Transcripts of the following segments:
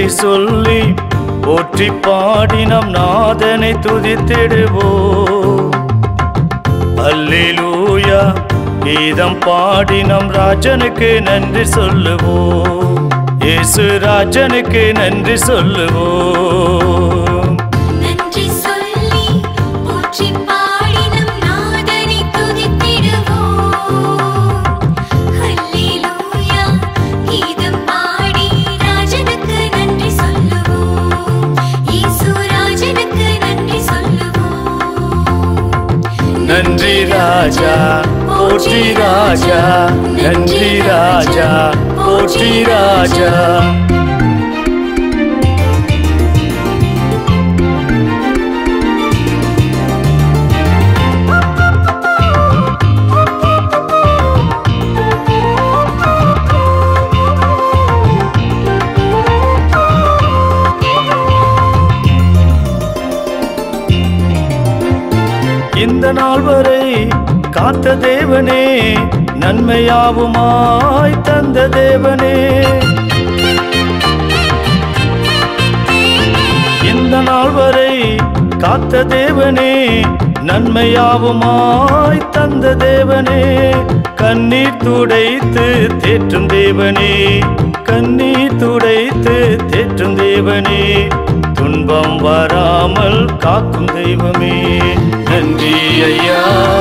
நன்றி சொல்லி போற்றி பாடி நம் நாதனை துதித்திடுவோம் அல்லேலூயா கீதம் பாடி நம் ராஜனுக்கு நன்றி சொல்லுவோம் இயேசு ராஜனுக்கு நன்றி சொல்லுவோம் நன்றி சொல்லி போற்றி பாடி நம் நாதனை துதித்திடுவோம் ஹல்லேலூயா கீதம் பாடி ராஜனுக்கு நன்றி சொல்லுவோம் இயேசு ராஜனுக்கு நன்றி சொல்லுவோம் நன்றி ராஜா போற்றி ராஜா நன்றி ராஜா போற்றி ராஜா இந்த நாள் வரை காத்த தேவனே நன்மையாவுமாய் தந்த தேவனே இந்த நாள் வரை காத்த தேவனே நன்மையாவுமாய் தந்த தேவனே கண்ணீர் துடைத்து தேற்றும் தேவனே கண்ணீர் துடைத்து தேற்றும் தேவனே துன்பம் வராமல் காக்கும் தெய்வமே நன்றி ஐயா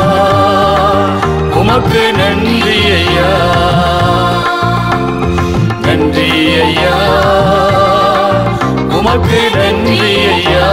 உமக்கு நன்றி ஐயா நன்றி ஐயா உமக்கு நன்றி ஐயா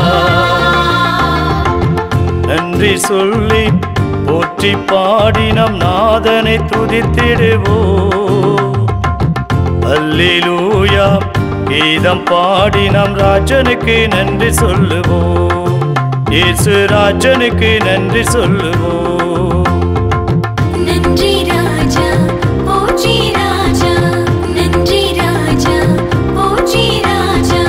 நன்றி சொல்லி போற்றி பாடி நம் நாதனை துதித்திடுவோம் அல்லேலூயா கீதம் பாடி நம் ராஜனுக்கு நன்றி சொல்லுவோம் இயேசு ராஜனுக்கு நன்றி சொல்லுவோம் நன்றி ராஜா போற்றி ராஜா நன்றி ராஜா போற்றி ராஜா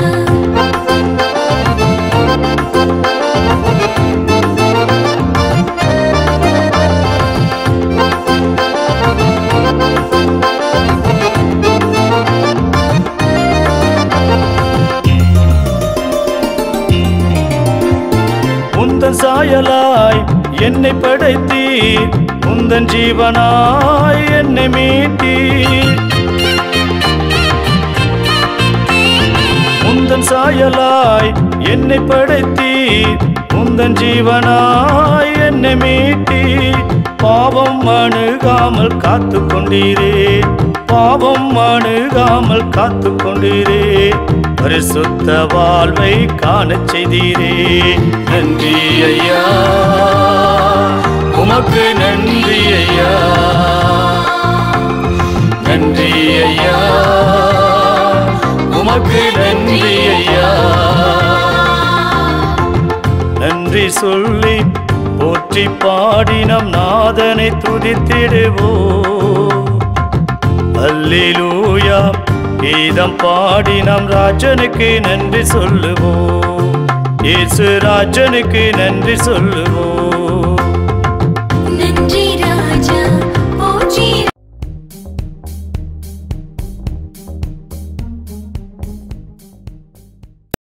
உந்தன் சாயலாய் என்னை படைத்தீர் உந்தன் ஜீவனாய் என்னை மீட்டீர் உந்தன் சாயலாய் என்னை படைத்தீர் உந்தன் ஜீவனாய் என்னை மீட்டீர் பாவம் அணுகாமல் காத்து கொண்டீரே பாவம் அணுகாமல் காத்து கொண்டீரே பரிசுத்த வாழ்வை காணச் செய்தீரே நன்றி ஐயா உமக்கு நன்றி ஐயா நன்றி ஐயா உமக்கு நன்றி ஐயா நன்றி சொல்லி போற்றி பாடி நம் நாதனை துதித்திடுவோம் அல்லேலூயா கீதம் பாடி நம் ராஜனுக்கு நன்றி சொல்லுவோம் இயேசு ராஜனுக்கு நன்றி சொல்லுவோம்